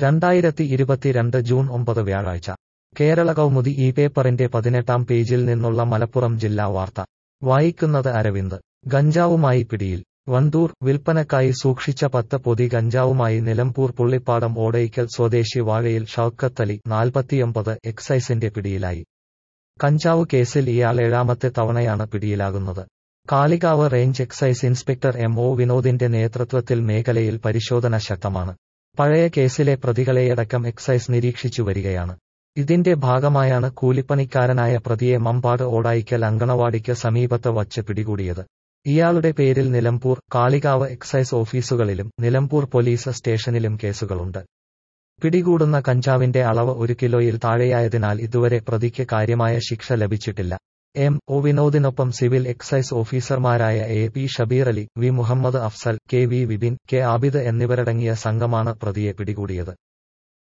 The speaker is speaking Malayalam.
രണ്ടായിരത്തി ഇരുപത്തിരണ്ട് ജൂൺ ഒമ്പത് വ്യാഴാഴ്ച കേരള കൗമുദി ഈ പേപ്പറിന്റെ പതിനെട്ടാം പേജിൽ നിന്നുള്ള മലപ്പുറം ജില്ലാ വാർത്ത വായിക്കുന്നത് അരവിന്ദ് ഗഞ്ചാവുമായി പിടിയിൽ വണ്ടൂർ വിൽപ്പനക്കായി സൂക്ഷിച്ച പത്ത് പൊതി ഗഞ്ചാവുമായി നിലമ്പൂർ പുള്ളിപ്പാടം ഓടയിക്കൽ സ്വദേശി വാഴയിൽ ഷൌക്കത്തലി നാൽപ്പത്തിയൊമ്പത് എക്സൈസിന്റെ പിടിയിലായി കഞ്ചാവ് കേസിൽ ഇയാൾ ഏഴാമത്തെ തവണയാണ് പിടിയിലാകുന്നത് Kalikavu range excise inspector M O വിനോദിന്റെ നേതൃത്വത്തിൽ മേഖലയിൽ പരിശോധന ശക്തമാണ് പഴയ കേസിലെ പ്രതികളെയടക്കം എക്സൈസ് നിരീക്ഷിച്ചു വരികയാണ് ഇതിന്റെ ഭാഗമായാണ് കൂലിപ്പണിക്കാരനായ പ്രതിയെ മമ്പാട് ഓടായിക്കൽ അങ്കണവാടിക്ക് സമീപത്ത് വച്ച് പിടികൂടിയത് ഇയാളുടെ പേരിൽ നിലമ്പൂർ കാളികാവ് എക്സൈസ് ഓഫീസുകളിലും നിലമ്പൂർ പോലീസ് സ്റ്റേഷനിലും കേസുകളുണ്ട് പിടികൂടുന്ന കഞ്ചാവിന്റെ അളവ് ഒരു കിലോയിൽ താഴെയായതിനാൽ ഇതുവരെ പ്രതിക്ക് കാര്യമായ ശിക്ഷ ലഭിച്ചിട്ടില്ല എം ഒ വിനോദിനൊപ്പം സിവിൽ എക്സൈസ് ഓഫീസർമാരായ A P Shabeer Ali V Muhammad Afsal K V Vipin K Abid എന്നിവരടങ്ങിയ സംഘമാണ് പ്രതിയെ പിടികൂടിയത്